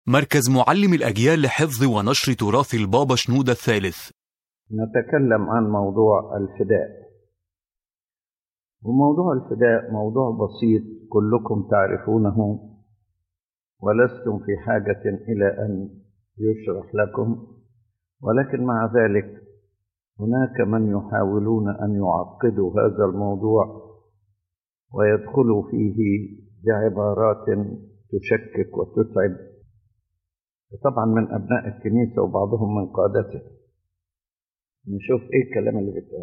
مركز معلم الأجيال لحفظ ونشر تراث البابا شنودة الثالث نتكلم عن موضوع الفداء وموضوع الفداء موضوع بسيط كلكم تعرفونه ولستم في حاجة إلى أن يشرح لكم ولكن مع ذلك هناك من يحاولون أن يعقدوا هذا الموضوع ويدخلوا فيه بعبارات تشكك وتتعب طبعا من أبناء الكنيسة وبعضهم من قادته نشوف إيه الكلام اللي بيتقال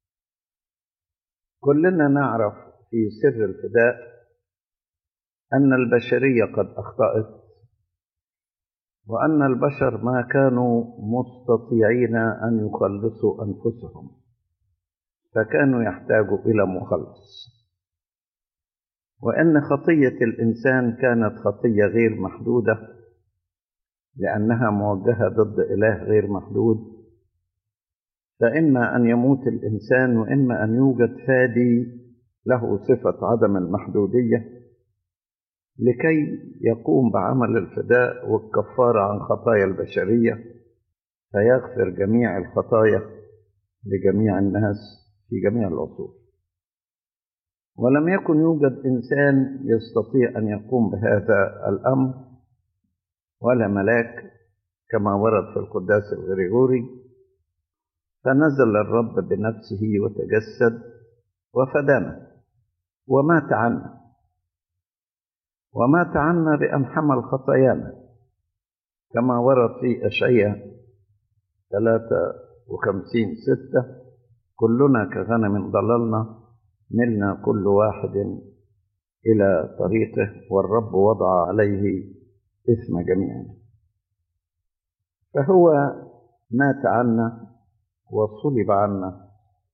كلنا نعرف في سر الفداء أن البشرية قد أخطأت وأن البشر ما كانوا مستطيعين أن يخلصوا أنفسهم فكانوا يحتاجوا إلى مخلص وأن خطية الإنسان كانت خطية غير محدودة لأنها موجهة ضد إله غير محدود فإما أن يموت الإنسان وإما أن يوجد فادي له صفة عدم المحدودية لكي يقوم بعمل الفداء والكفارة عن خطايا البشرية فيغفر جميع الخطايا لجميع الناس في جميع العصور ولم يكن يوجد إنسان يستطيع أن يقوم بهذا الأمر ولا ملاك كما ورد في القداس الغريغوري فنزل الرب بنفسه وتجسد وفدانا ومات عنا ومات عنا بأن حمل خطايانا كما ورد في أشعية 53 ستة كلنا كغنم ضللنا ملنا كل واحد إلى طريقه والرب وضع عليه اسم جميعنا فهو مات عنا وصلب عنا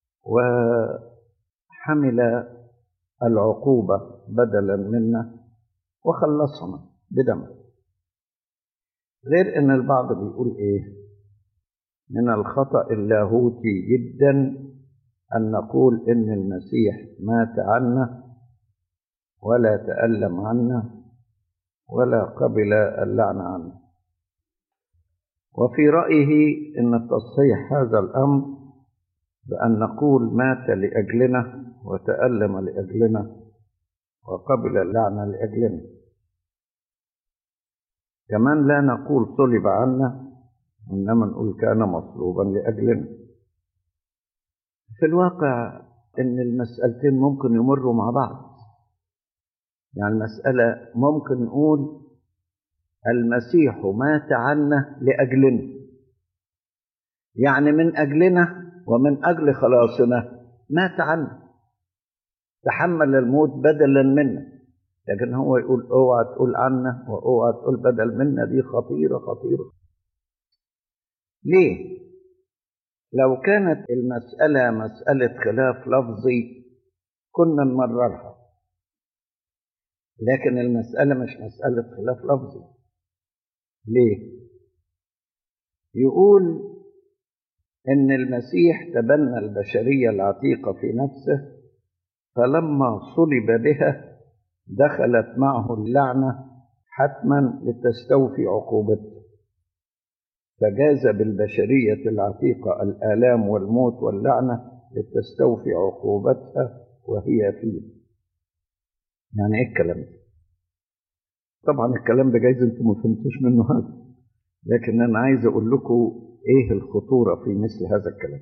وحمل العقوبة بدلا منا وخلصنا بدمه غير ان البعض بيقول ايه من الخطأ اللاهوتي جدا ان نقول ان المسيح مات عنا ولا تألم عنا ولا قبل اللعنة عنه وفي رأيه أن تصحيح هذا الأمر بأن نقول مات لأجلنا وتألم لأجلنا وقبل اللعنة لأجلنا كمان لا نقول صلب عنا إنما نقول كان مصلوبا لأجلنا في الواقع إن المسألتين ممكن يمروا مع بعض يعني المسألة ممكن نقول المسيح مات عنا لأجلنا يعني من أجلنا ومن أجل خلاصنا مات عنا تحمل الموت بدلا منا لكن هو يقول اوعى تقول عنا واوعى تقول بدل منا دي خطيرة خطيرة ليه؟ لو كانت المسألة مسألة خلاف لفظي كنا نمررها لكن المسألة مش مسألة خلاف لفظي ليه؟ يقول إن المسيح تبنى البشرية العتيقة في نفسه فلما صلب بها دخلت معه اللعنة حتما لتستوفي عقوبته فجاز بالبشرية العتيقة الآلام والموت واللعنة لتستوفي عقوبتها وهي فيه يعني ايه الكلام ده طبعا الكلام ده جايز انتم ما فهمتوش منه هذا لكن انا عايز اقول لكم ايه الخطوره في مثل هذا الكلام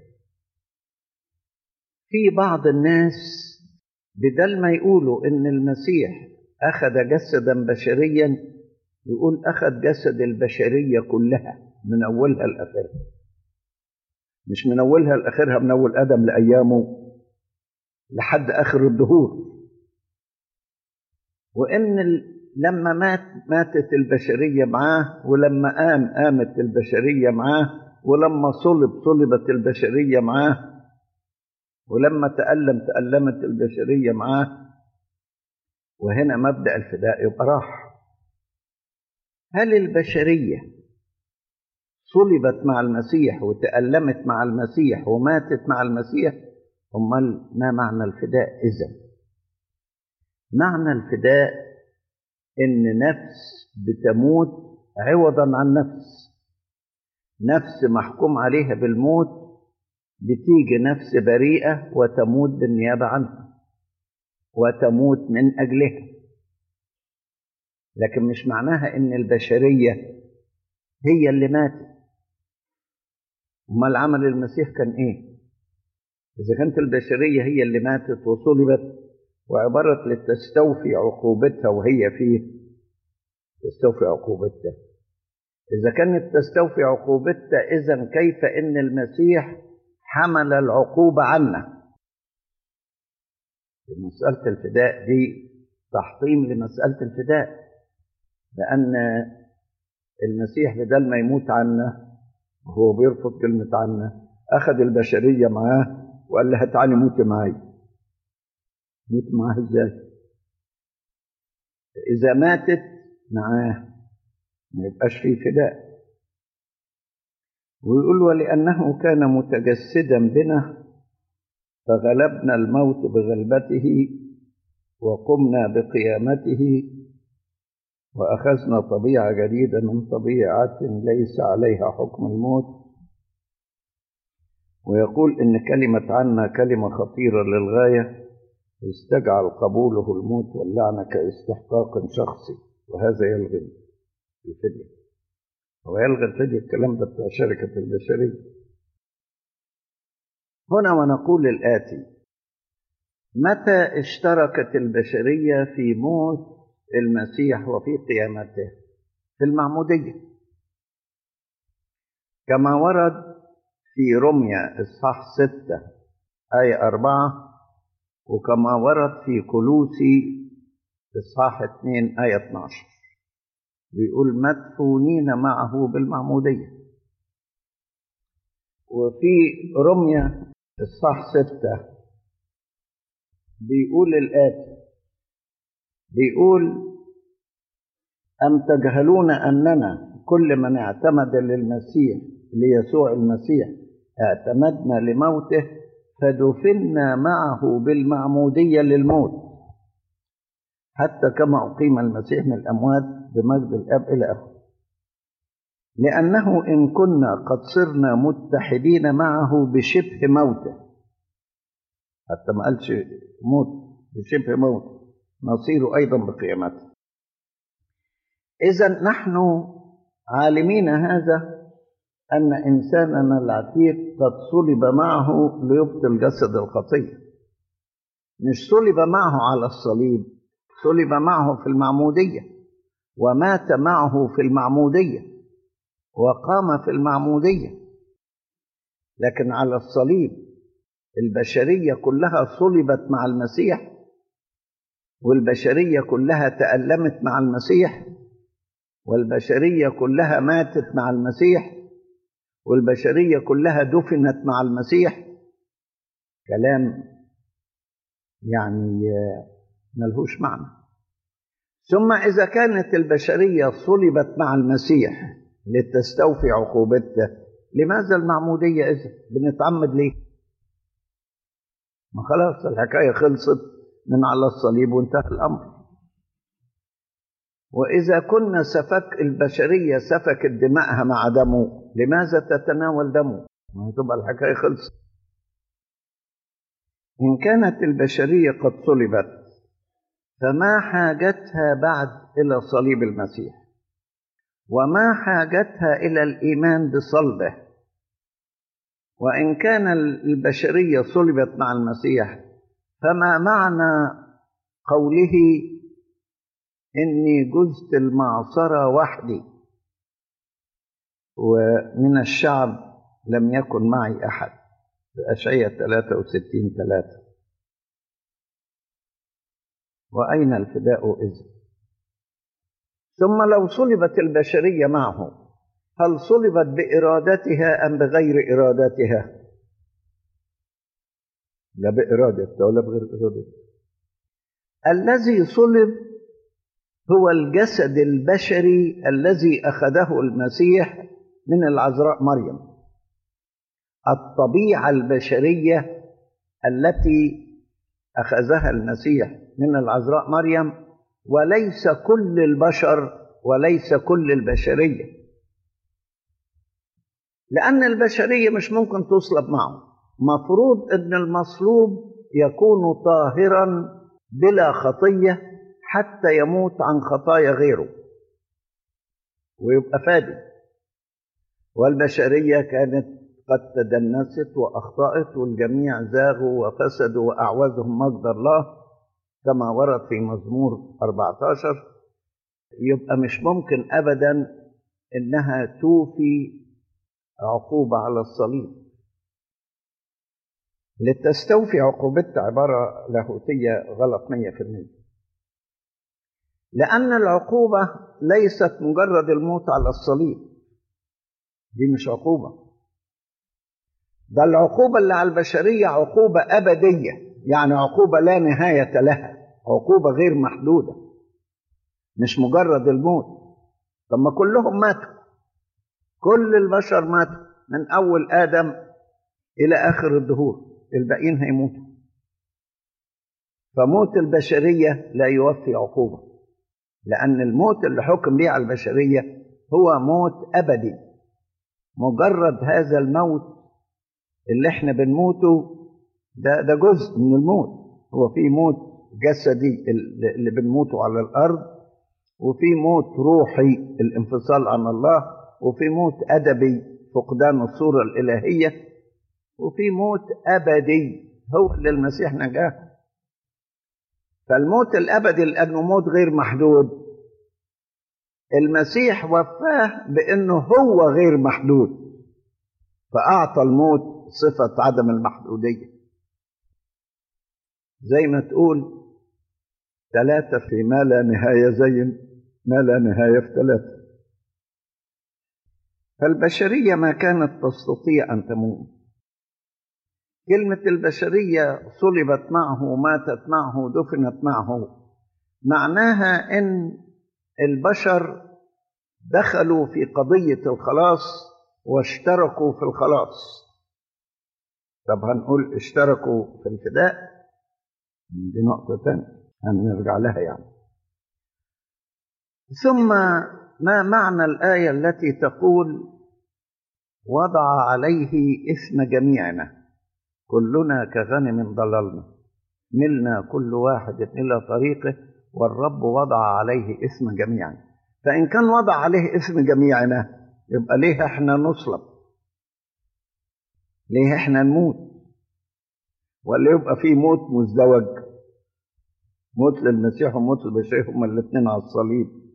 في بعض الناس بدل ما يقولوا ان المسيح اخذ جسدا بشريا يقول اخذ جسد البشريه كلها من اولها لاخرها مش من اولها لاخرها من اول ادم لايامه لحد اخر الدهور وان لما مات ماتت البشريه معاه ولما قام قامت البشريه معاه ولما صلب صلبت البشريه معاه ولما تألم تألمت البشريه معاه وهنا مبدأ الفداء يبقى راح هل البشريه صلبت مع المسيح وتألمت مع المسيح وماتت مع المسيح امال ما معنى الفداء اذا معنى الفداء ان نفس بتموت عوضا عن نفس نفس محكوم عليها بالموت بتيجي نفس بريئة وتموت بالنيابة عنها وتموت من أجلها لكن مش معناها إن البشرية هي اللي ماتت أمال عمل المسيح كان إيه؟ إذا كانت البشرية هي اللي ماتت وصلبت وعبرت لتستوفي عقوبتها وهي فيه تستوفي عقوبتها إذا كانت تستوفي عقوبتها إذا كيف إن المسيح حمل العقوبة عنا مسألة الفداء دي تحطيم لمسألة الفداء لأن المسيح بدل ما يموت عنا وهو بيرفض كلمة عنا أخذ البشرية معاه وقال لها تعالي موتي معايا موت معاه ازاي إذا ماتت معاه ما يبقاش فيه فداء ويقول ولأنه كان متجسدا بنا فغلبنا الموت بغلبته وقمنا بقيامته وأخذنا طبيعة جديدة من طبيعة ليس عليها حكم الموت ويقول إن كلمة عنا كلمة خطيرة للغاية استجعل قبوله الموت واللعنة كاستحقاق شخصي وهذا يلغي الفدية هو يلغي الفدية الكلام ده بتاع شركة البشرية هنا ونقول الآتي متى اشتركت البشرية في موت المسيح وفي قيامته في المعمودية كما ورد في رمية إصحاح ستة آية أربعة وكما ورد في كلوسي إصحاح اتنين آية 12 بيقول مدفونين معه بالمعمودية وفي رمية إصحاح ستة بيقول الآتي بيقول أم تجهلون أننا كل من اعتمد للمسيح ليسوع المسيح اعتمدنا لموته فدفنا معه بالمعمودية للموت حتى كما أقيم المسيح من الأموات بمجد الأب إلى آخره لأنه إن كنا قد صرنا متحدين معه بشبه موته حتى ما قالش موت بشبه موت نصير أيضا بقيامته إذا نحن عالمين هذا أن إنساننا العتيق قد صلب معه ليبطل جسد الخطية مش صلب معه على الصليب صلب معه في المعمودية ومات معه في المعمودية وقام في المعمودية لكن على الصليب البشرية كلها صلبت مع المسيح والبشرية كلها تألمت مع المسيح والبشرية كلها ماتت مع المسيح والبشرية كلها دفنت مع المسيح كلام يعني ملهوش معنى ثم إذا كانت البشرية صلبت مع المسيح لتستوفي عقوبته لماذا المعمودية إذا بنتعمد ليه ما خلاص الحكاية خلصت من على الصليب وانتهى الأمر وإذا كنا سفك البشرية سفكت دماءها مع دمه لماذا تتناول دمه؟ ما تبقى الحكاية خلصت إن كانت البشرية قد صلبت فما حاجتها بعد إلى صليب المسيح وما حاجتها إلى الإيمان بصلبه وإن كان البشرية صلبت مع المسيح فما معنى قوله إني جزت المعصرة وحدي ومن الشعب لم يكن معي أحد بأشعية 63 3 وأين الفداء إذن ثم لو صلبت البشرية معه هل صلبت بإرادتها أم بغير إرادتها لا بإرادتها ولا بغير إرادتها الذي صلب هو الجسد البشري الذي أخذه المسيح من العذراء مريم الطبيعة البشرية التي أخذها المسيح من العذراء مريم وليس كل البشر وليس كل البشرية لأن البشرية مش ممكن تصلب معه مفروض أن المصلوب يكون طاهرا بلا خطية حتى يموت عن خطايا غيره ويبقى فادي والبشرية كانت قد تدنست وأخطأت والجميع زاغوا وفسدوا وأعوزهم مجد الله كما ورد في مزمور 14 يبقى مش ممكن أبدا إنها توفي عقوبة على الصليب لتستوفي عقوبتها عبارة لاهوتية غلط مية في المية لأن العقوبة ليست مجرد الموت على الصليب دي مش عقوبة ده العقوبة اللي على البشرية عقوبة أبدية يعني عقوبة لا نهاية لها عقوبة غير محدودة مش مجرد الموت طب ما كلهم ماتوا كل البشر ماتوا من أول آدم إلى آخر الدهور الباقيين هيموتوا فموت البشرية لا يوفي عقوبة لأن الموت اللي حكم به على البشرية هو موت أبدي مجرد هذا الموت اللي احنا بنموته ده ده جزء من الموت هو في موت جسدي اللي بنموته على الأرض وفي موت روحي الانفصال عن الله وفي موت أدبي فقدان الصورة الإلهية وفي موت أبدي هو اللي المسيح نجاه فالموت الأبدي لأنه موت غير محدود المسيح وفاه بأنه هو غير محدود فأعطى الموت صفة عدم المحدودية زي ما تقول ثلاثة في ما لا نهاية زي ما لا نهاية في ثلاثة فالبشرية ما كانت تستطيع أن تموت كلمة البشرية صلبت معه وماتت معه ودفنت معه معناها ان البشر دخلوا في قضية الخلاص واشتركوا في الخلاص طب هنقول اشتركوا في الفداء دي نقطة تانية هنرجع لها يعني ثم ما معنى الآية التي تقول وضع عليه إثم جميعنا كلنا كغنم ضللنا ملنا كل واحد إلى طريقه والرب وضع عليه اسم جميعا فإن كان وضع عليه اسم جميعنا يبقى ليه احنا نصلب ليه احنا نموت ولا يبقى في موت مزدوج موت للمسيح وموت للبشرية هما الاثنين على الصليب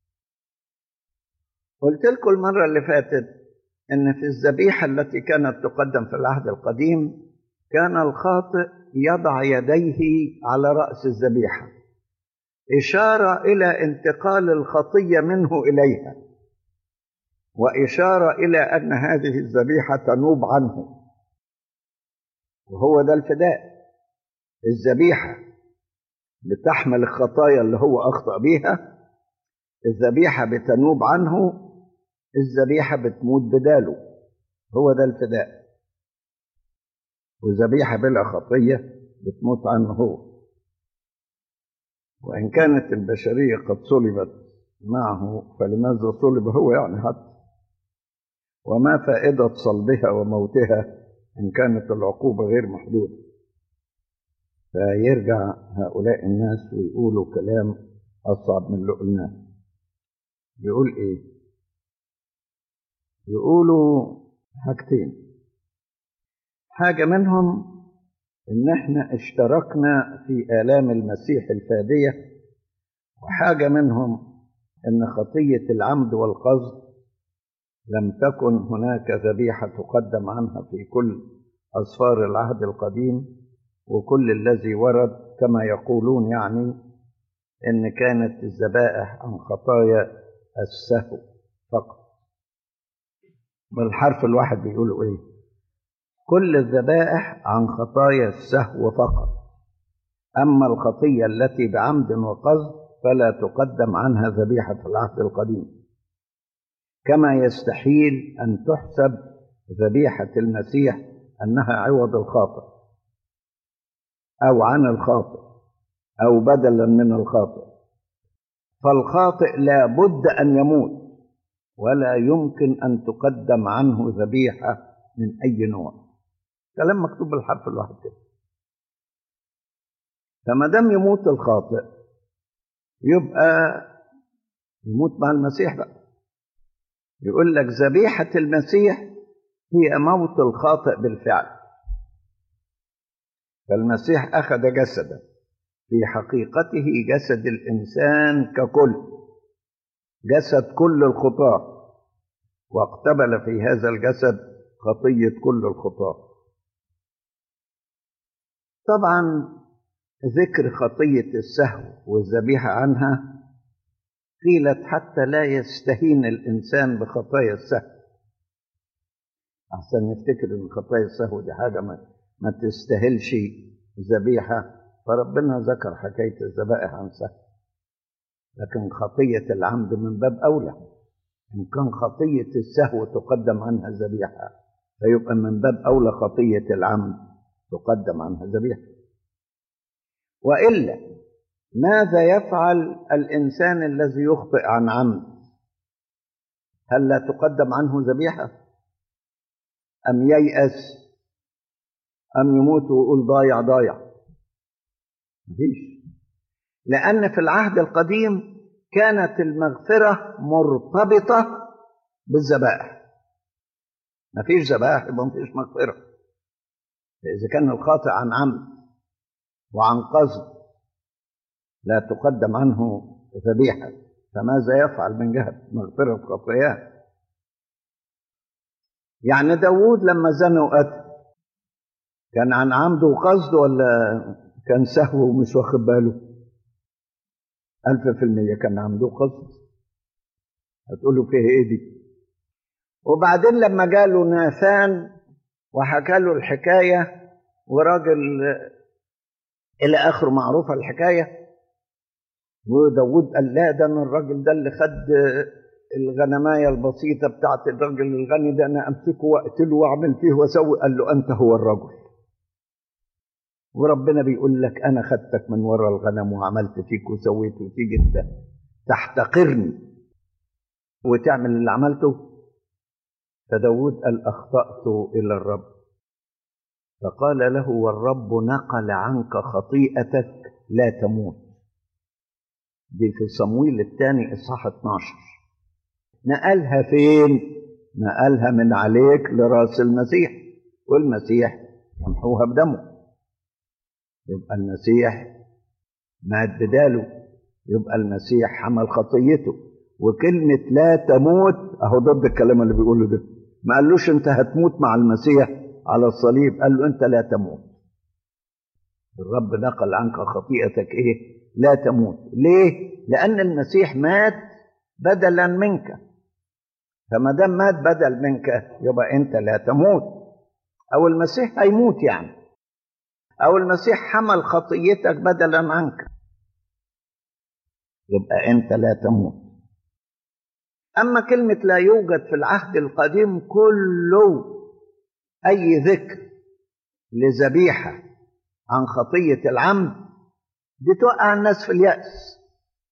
قلت لكم المرة اللي فاتت إن في الذبيحة التي كانت تقدم في العهد القديم كان الخاطئ يضع يديه على رأس الذبيحة إشارة إلى انتقال الخطية منه إليها وإشارة إلى أن هذه الذبيحة تنوب عنه وهو ده الفداء الذبيحة بتحمل الخطايا اللي هو أخطأ بيها الذبيحة بتنوب عنه الذبيحة بتموت بداله هو ده الفداء وذبيحة بلا خطية بتموت عنه هو وإن كانت البشرية قد صلبت معه فلماذا صلب هو يعني حتى وما فائدة صلبها وموتها إن كانت العقوبة غير محدودة فيرجع هؤلاء الناس ويقولوا كلام أصعب من اللي قلناه يقول إيه يقولوا حاجتين حاجة منهم إن إحنا اشتركنا في آلام المسيح الفادية وحاجة منهم إن خطية العمد والقصد لم تكن هناك ذبيحة تقدم عنها في كل أسفار العهد القديم وكل الذي ورد كما يقولون يعني إن كانت الذبائح عن خطايا السهو فقط بالحرف الواحد بيقولوا إيه كل الذبائح عن خطايا السهو فقط أما الخطية التي بعمد وقصد فلا تقدم عنها ذبيحة في العهد القديم كما يستحيل أن تحسب ذبيحة المسيح أنها عوض الخاطئ أو عن الخاطئ أو بدلا من الخاطئ فالخاطئ لا بد أن يموت ولا يمكن أن تقدم عنه ذبيحة من أي نوع كلام مكتوب بالحرف الواحد كده فما دام يموت الخاطئ يبقى يموت مع المسيح بقى يقول لك ذبيحة المسيح هي موت الخاطئ بالفعل فالمسيح أخذ جسدا في حقيقته جسد الإنسان ككل جسد كل الخطاة واقتبل في هذا الجسد خطية كل الخطاة طبعا ذكر خطية السهو والذبيحة عنها قيلت حتى لا يستهين الإنسان بخطايا السهو أحسن يفتكر إن خطايا السهو دي حاجة ما, ما تستاهلش ذبيحة فربنا ذكر حكاية الذبائح عن سهو لكن خطية العمد من باب أولى إن كان خطية السهو تقدم عنها ذبيحة فيبقى من باب أولى خطية العمد تقدم عنها ذبيحة وإلا ماذا يفعل الإنسان الذي يخطئ عن عمد هل لا تقدم عنه ذبيحة أم ييأس أم يموت ويقول ضايع ضايع مفيش لأن في العهد القديم كانت المغفرة مرتبطة بالذبائح مفيش ذبائح يبقى مفيش مغفرة إذا كان الخاطئ عن عمد وعن قصد لا تقدم عنه ذبيحة فماذا يفعل من جهة مغفرة خطاياه يعني داود لما زنى وقتل كان عن عمد وقصد ولا كان سهو ومش واخد باله ألف في المية كان عمده قصد هتقولوا فيه ايه دي وبعدين لما جاله ناثان وحكى له الحكاية وراجل إلى آخره معروفة الحكاية وداود قال لا ده أنا الراجل ده اللي خد الغنماية البسيطة بتاعت الراجل الغني ده أنا أمسكه وأقتله وأعمل فيه وأسوي قال له أنت هو الرجل وربنا بيقول لك أنا خدتك من ورا الغنم وعملت فيك وسويت وتيجي أنت تحتقرني وتعمل اللي عملته فداود قال أخطأت إلى الرب فقال له والرب نقل عنك خطيئتك لا تموت دي في صمويل الثاني إصحاح 12 نقلها فين؟ نقلها من عليك لراس المسيح والمسيح يمحوها بدمه يبقى المسيح مات بداله يبقى المسيح حمل خطيته وكلمة لا تموت أهو ضد الكلام اللي بيقوله ده ما قالوش أنت هتموت مع المسيح على الصليب قال له أنت لا تموت الرب نقل عنك خطيئتك إيه لا تموت ليه لأن المسيح مات بدلا منك فما دام مات بدل منك يبقى أنت لا تموت أو المسيح هيموت يعني أو المسيح حمل خطيتك بدلا عنك يبقى أنت لا تموت أما كلمة لا يوجد في العهد القديم كله أي ذكر لذبيحة عن خطية العمد دي توقع الناس في اليأس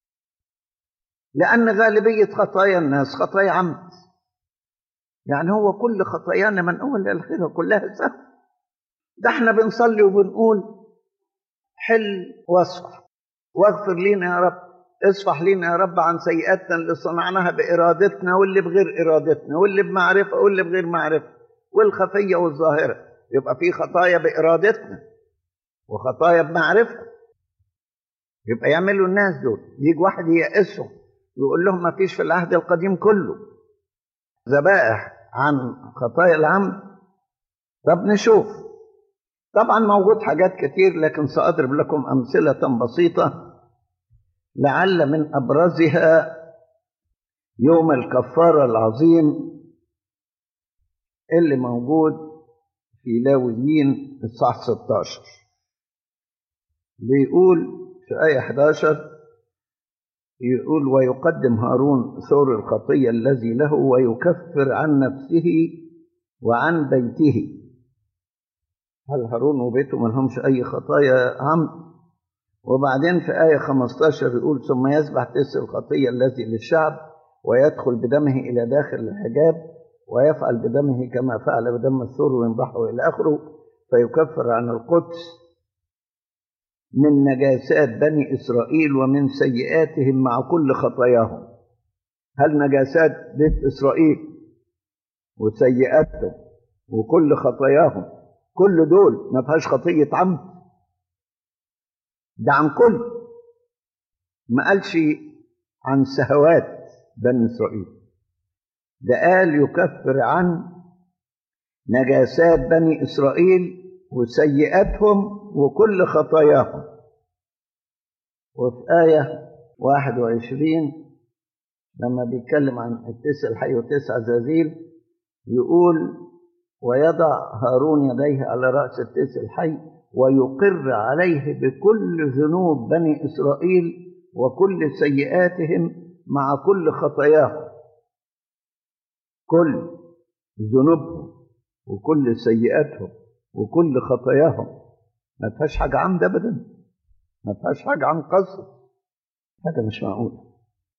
لأن غالبية خطايا الناس خطايا عمد يعني هو كل خطايانا من أول لآخرها كلها سهل ده احنا بنصلي وبنقول حل واصفح واغفر لينا يا رب اصفح لينا يا رب عن سيئاتنا اللي صنعناها بإرادتنا واللي بغير إرادتنا واللي بمعرفة واللي بغير معرفة والخفية والظاهرة يبقى في خطايا بإرادتنا وخطايا بمعرفة يبقى يعملوا الناس دول يجي واحد ييأسهم يقول لهم ما فيش في العهد القديم كله ذبائح عن خطايا العمد طب نشوف طبعا موجود حاجات كتير لكن سأضرب لكم أمثلة بسيطة لعل من أبرزها يوم الكفارة العظيم اللي موجود في لاويين الصح 16 بيقول في آية 11 يقول ويقدم هارون ثور الخطية الذي له ويكفر عن نفسه وعن بيته هل هارون وبيته ما لهمش أي خطايا عمد وبعدين في آية 15 يقول ثم يسبح تسع الخطية الذي للشعب ويدخل بدمه إلى داخل الحجاب ويفعل بدمه كما فعل بدم الثور وينضحه إلى آخره فيكفر عن القدس من نجاسات بني إسرائيل ومن سيئاتهم مع كل خطاياهم هل نجاسات بيت إسرائيل وسيئاتهم وكل خطاياهم كل دول ما فيهاش خطية عمد ده عن كل ما قالش عن سهوات بني إسرائيل ده قال يكفر عن نجاسات بني إسرائيل وسيئاتهم وكل خطاياهم وفي آية 21 لما بيتكلم عن التسع الحي وتسع زازيل يقول ويضع هارون يديه على رأس التسع الحي ويقر عليه بكل ذنوب بني إسرائيل وكل سيئاتهم مع كل خطاياهم كل ذنوبهم وكل سيئاتهم وكل خطاياهم ما فيهاش حاجة عمد أبدا ما فيهاش حاجة عن قصد حاجة مش معقولة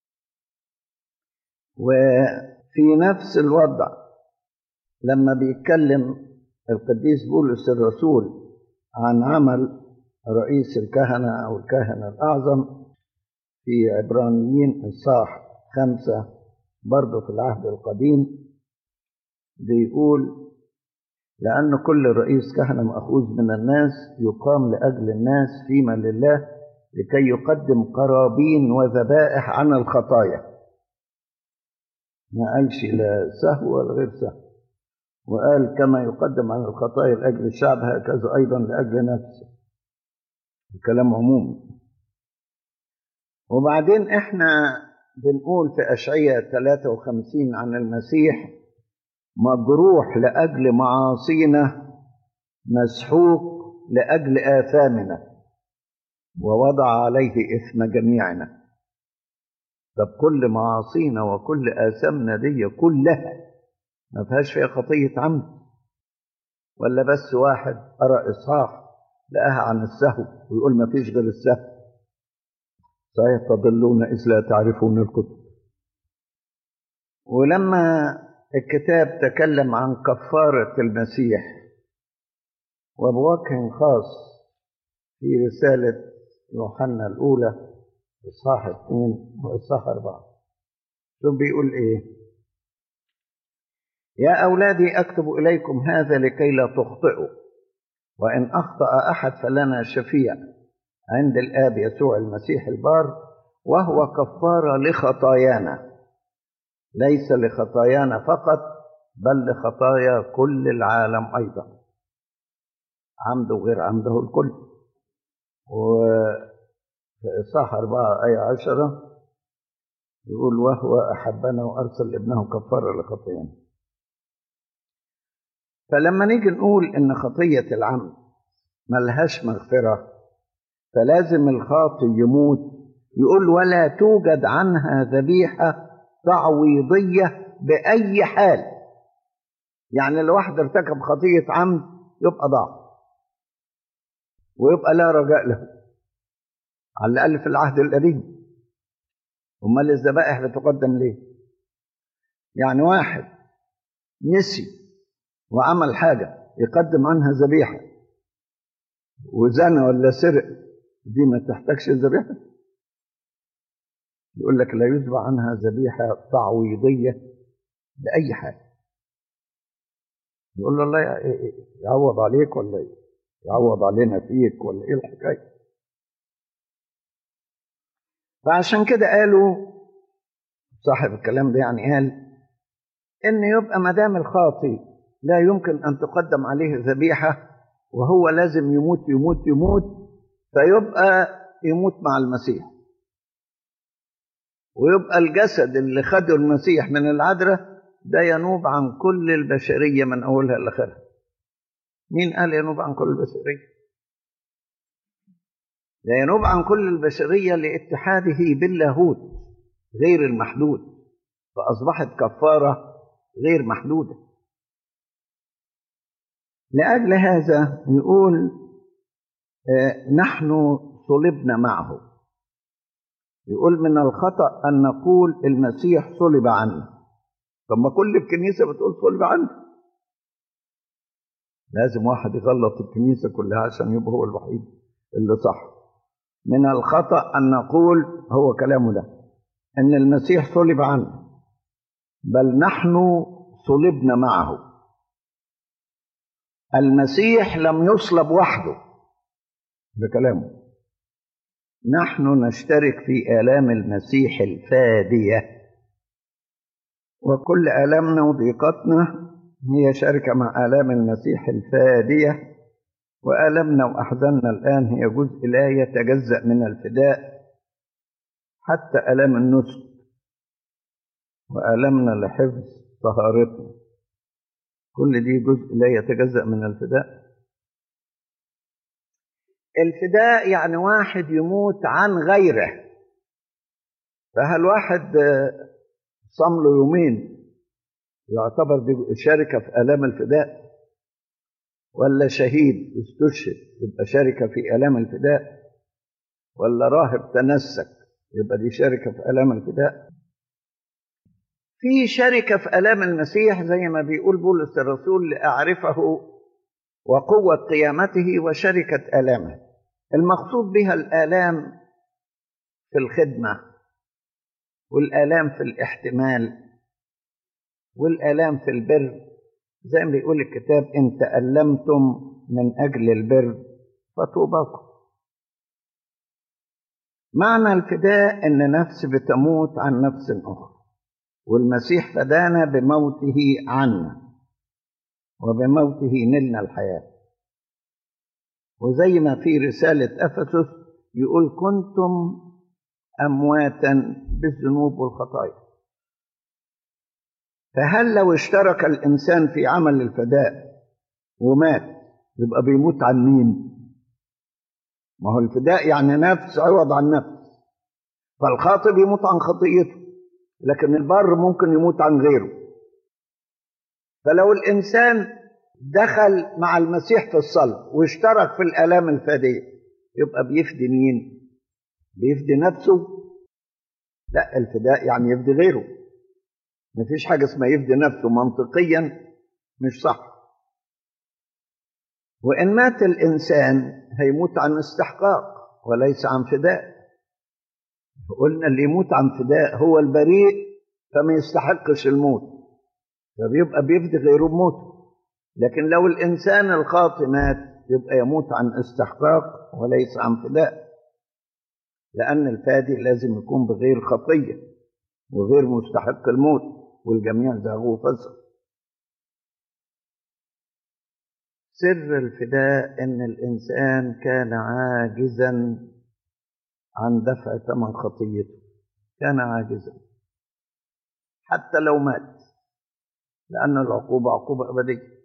وفي نفس الوضع لما بيتكلم القديس بولس الرسول عن عمل رئيس الكهنة أو الكاهن الأعظم في عبرانيين الصاح خمسة برضه في العهد القديم بيقول لأن كل رئيس كهنة مأخوذ من الناس يقام لأجل الناس فيما لله لكي يقدم قرابين وذبائح عن الخطايا ما قالش لا سهو ولا غير سهو وقال كما يقدم عن الخطايا لأجل الشعب هكذا أيضا لأجل نفسه الكلام عمومي وبعدين احنا بنقول في أشعية 53 عن المسيح مجروح لأجل معاصينا مسحوق لأجل آثامنا ووضع عليه إثم جميعنا طب كل معاصينا وكل آثامنا دي كلها ما فيهاش فيها خطية عمد ولا بس واحد قرأ إصحاح لقاها عن السهو ويقول ما فيش غير السهو صحيح تضلون إذ لا تعرفون الكتب ولما الكتاب تكلم عن كفارة المسيح وبوجه خاص في رسالة يوحنا الأولى إصحاح اثنين وإصحاح أربعة شوف بيقول إيه يا أولادي أكتب إليكم هذا لكي لا تخطئوا وإن أخطأ أحد فلنا شفيع عند الآب يسوع المسيح البار وهو كفارة لخطايانا ليس لخطايانا فقط بل لخطايا كل العالم أيضا عمد وغير عمده الكل وفي إصحاح أربعة آية عشرة يقول وهو أحبنا وأرسل ابنه كفارة لخطايانا فلما نيجي نقول إن خطية العمد ملهاش مغفرة فلازم الخاطي يموت يقول ولا توجد عنها ذبيحة تعويضية بأي حال يعني لو واحد ارتكب خطية عمد يبقى ضاع ويبقى لا رجاء له على الأقل في العهد القديم أمال الذبائح بتقدم ليه يعني واحد نسي وعمل حاجة يقدم عنها ذبيحة وزنى ولا سرق دي ما تحتاجش ذبيحة يقول لك لا يتبع عنها ذبيحة تعويضية بأي حاجة يقول له الله يعوض عليك ولا يعوض علينا فيك ولا ايه الحكاية فعشان كده قالوا صاحب الكلام ده يعني قال ان يبقى ما دام الخاطي لا يمكن ان تقدم عليه ذبيحه وهو لازم يموت يموت يموت فيبقى يموت مع المسيح ويبقى الجسد اللي خده المسيح من العذراء ده ينوب عن كل البشريه من اولها لاخرها مين قال ينوب عن كل البشريه ده ينوب عن كل البشريه لاتحاده باللاهوت غير المحدود فاصبحت كفاره غير محدوده لأجل هذا يقول نحن صلبنا معه يقول من الخطأ أن نقول المسيح صلب عنا طب ما كل الكنيسة بتقول صلب عنا لازم واحد يغلط الكنيسة كلها عشان يبقى هو الوحيد اللي صح من الخطأ أن نقول هو كلامه ده أن المسيح صلب عنا بل نحن صلبنا معه المسيح لم يصلب وحده بكلامه نحن نشترك في آلام المسيح الفادية وكل آلامنا وضيقتنا هي شركة مع آلام المسيح الفادية وآلامنا وأحزاننا الآن هي جزء لا يتجزأ من الفداء حتى آلام النسك وآلامنا لحفظ طهارتنا كل دي جزء لا يتجزأ من الفداء الفداء يعني واحد يموت عن غيره فهل واحد صام له يومين يعتبر دي شركة في آلام الفداء ولا شهيد استشهد يبقى شركة في آلام الفداء ولا راهب تنسك يبقى دي شركة في آلام الفداء في شركة في آلام المسيح زي ما بيقول بولس الرسول لأعرفه وقوة قيامته وشركة آلامه المقصود بها الآلام في الخدمة والآلام في الاحتمال والآلام في البر زي ما بيقول الكتاب إن تألمتم من أجل البر فطوباكم معنى الفداء إن نفس بتموت عن نفس أخرى والمسيح فدانا بموته عنا وبموته نلنا الحياة وزي ما في رسالة أفسس يقول كنتم أمواتا بالذنوب والخطايا فهل لو اشترك الإنسان في عمل الفداء ومات يبقى بيموت عن مين؟ ما هو الفداء يعني نفس عوض عن نفس فالخاطئ بيموت عن خطيئته لكن البر ممكن يموت عن غيره فلو الإنسان دخل مع المسيح في الصلب واشترك في الآلام الفادية يبقى بيفدي مين؟ بيفدي نفسه؟ لا الفداء يعني يفدي غيره مفيش حاجة اسمها يفدي نفسه منطقيا مش صح وإن مات الإنسان هيموت عن استحقاق وليس عن فداء قلنا اللي يموت عن فداء هو البريء فما يستحقش الموت فبيبقى بيفدي غيره بموته لكن لو الإنسان الخاطئ مات يبقى يموت عن استحقاق وليس عن فداء لأن الفادي لازم يكون بغير خطية وغير مستحق الموت والجميع زاغوا فسق سر الفداء ان الانسان كان عاجزا عن دفع ثمن خطيته كان عاجزا حتى لو مات لان العقوبه عقوبه ابديه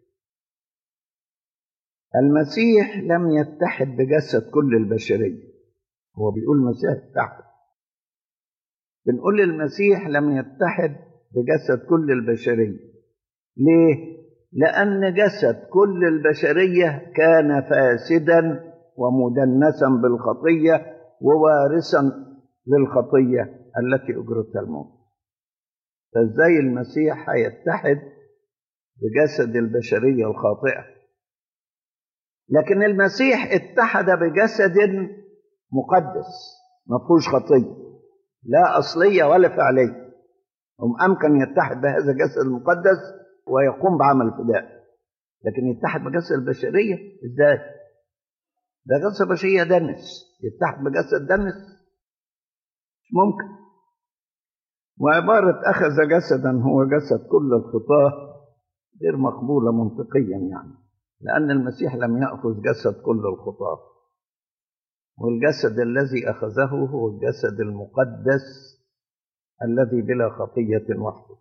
المسيح لم يتحد بجسد كل البشريه هو بيقول المسيح اتحد بنقول المسيح لم يتحد بجسد كل البشريه ليه لأن جسد كل البشرية كان فاسدا ومدنسا بالخطية ووارثا للخطية التي أجرتها الموت فازاي المسيح هيتحد بجسد البشرية الخاطئة لكن المسيح اتحد بجسد مقدس ما فيهوش خطية لا أصلية ولا فعلية هم أمكن يتحد بهذا الجسد المقدس ويقوم بعمل فداء لكن يتحد بجسد البشرية ازاي ده جسد بشرية دنس يتحد بجسد دنس مش ممكن وعبارة أخذ جسدا هو جسد كل الخطاة غير مقبولة منطقيا يعني لأن المسيح لم يأخذ جسد كل الخطاة والجسد الذي أخذه هو الجسد المقدس الذي بلا خطية وحده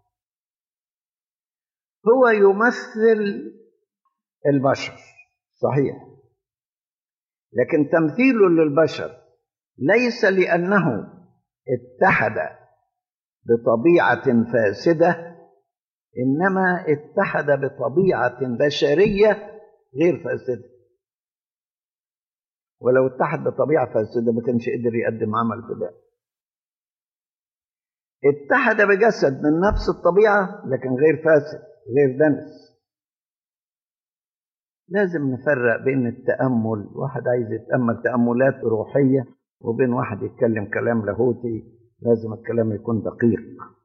هو يمثل البشر صحيح لكن تمثيله للبشر ليس لانه اتحد بطبيعه فاسده انما اتحد بطبيعه بشريه غير فاسده ولو اتحد بطبيعة فاسدة ما كانش قدر يقدم عمل فداء اتحد بجسد من نفس الطبيعة لكن غير فاسد غير دنس لازم نفرق بين التأمل واحد عايز يتأمل تأملات روحية وبين واحد يتكلم كلام لاهوتي لازم الكلام يكون دقيق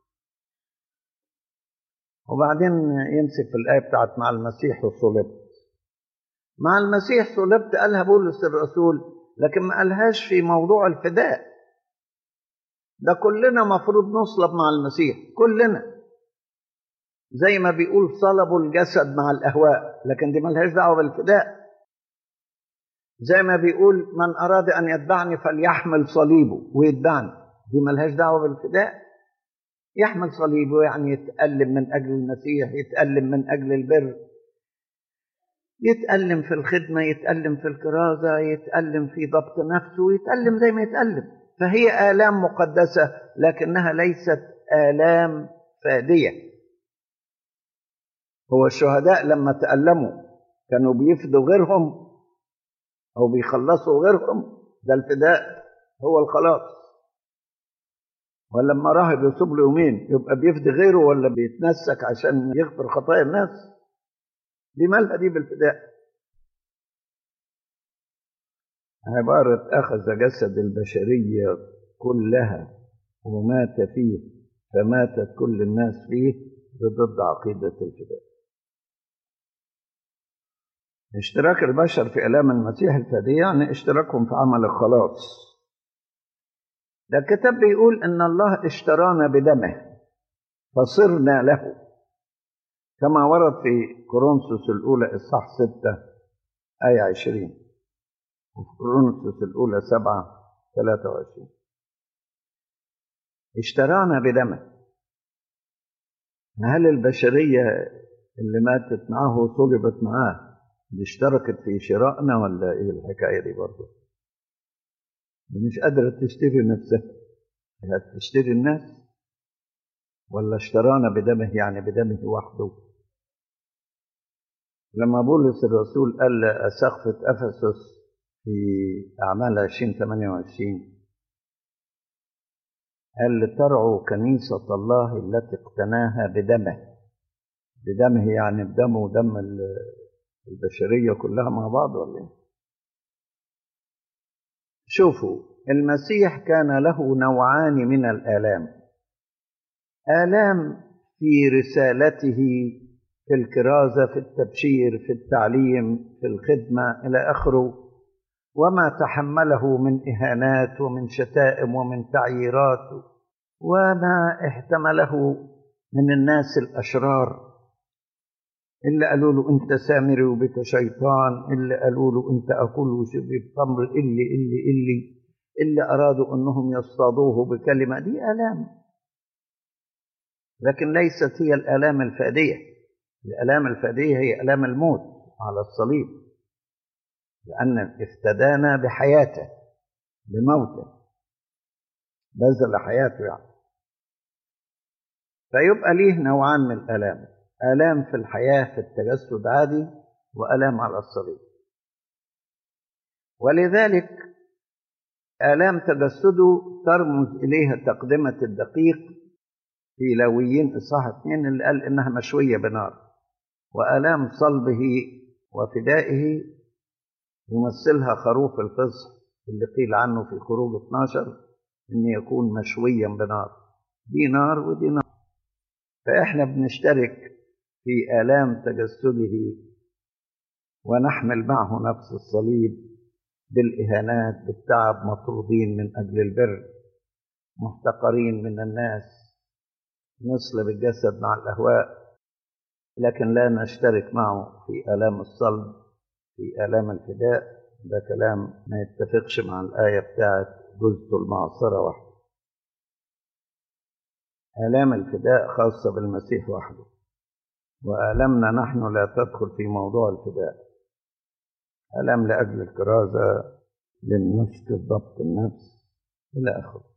وبعدين يمسك في الآية بتاعت مع المسيح وصلبت مع المسيح صلبت قالها بولس الرسول لكن ما قالهاش في موضوع الفداء ده كلنا مفروض نصلب مع المسيح كلنا زي ما بيقول صلبوا الجسد مع الأهواء لكن دي ملهاش دعوة بالفداء زي ما بيقول من أراد أن يتبعني فليحمل صليبه ويتبعني دي ملهاش دعوة بالفداء يحمل صليبه يعني يتألم من أجل المسيح يتألم من أجل البر يتألم في الخدمة يتألم في الكرازة يتألم في ضبط نفسه يتألم زي ما يتألم فهي آلام مقدسة لكنها ليست آلام فادية هو الشهداء لما تألموا كانوا بيفدوا غيرهم أو بيخلصوا غيرهم ده الفداء هو الخلاص ولما راهب يصوب له يومين يبقى بيفدي غيره ولا بيتنسك عشان يغفر خطايا الناس دي مالها دي بالفداء عبارة أخذ جسد البشرية كلها ومات فيه فماتت كل الناس فيه ضد عقيدة الفداء اشتراك البشر في آلام المسيح الفدية يعني اشتراكهم في عمل الخلاص ده الكتاب بيقول ان الله اشترانا بدمه فصرنا له كما ورد في كورنثوس الاولى اصحاح 6 ايه 20 وفي كورنثوس الاولى 7 23 اشترانا بدمه هل البشريه اللي ماتت معاه وصلبت معاه دي اشتركت في شرائنا ولا ايه الحكايه دي برضه مش قادرة تشتري نفسها هتشتري الناس ولا اشترانا بدمه يعني بدمه وحده لما بولس الرسول قال لأسقفة أفسس في أعمال 20 28 قال لترعوا كنيسة الله التي اقتناها بدمه بدمه يعني بدمه ودم البشرية كلها مع بعض ولا ايه؟ شوفوا المسيح كان له نوعان من الآلام آلام في رسالته في الكرازة في التبشير في التعليم في الخدمة إلى آخره وما تحمله من إهانات ومن شتائم ومن تعييرات وما احتمله من الناس الأشرار اللي قالوا له انت سامري وبك شيطان اللي قالوا له انت اكل وشرب تمر اللي اللي اللي اللي ارادوا انهم يصطادوه بكلمه دي الام لكن ليست هي الالام الفاديه الالام الفاديه هي الام الموت على الصليب لان افتدانا بحياته بموته بذل حياته يعني فيبقى ليه نوعان من الالام آلام في الحياة في التجسد عادي وآلام على الصليب ولذلك آلام تجسده ترمز إليها تقدمة الدقيق في لاويين إصحاح اثنين اللي قال إنها مشوية بنار وآلام صلبه وفدائه يمثلها خروف الفصح اللي قيل عنه في خروج 12 إن يكون مشويا بنار دي نار ودي نار فإحنا بنشترك في آلام تجسده ونحمل معه نفس الصليب بالإهانات بالتعب مطرودين من أجل البر محتقرين من الناس نصلب الجسد مع الأهواء لكن لا نشترك معه في آلام الصلب في آلام الفداء ده كلام ما يتفقش مع الآية بتاعت جزء المعصرة وحده آلام الفداء خاصة بالمسيح وحده وآلامنا نحن لا تدخل في موضوع الفداء آلام لأجل الكرازة للنسك ضبط النفس إلى آخره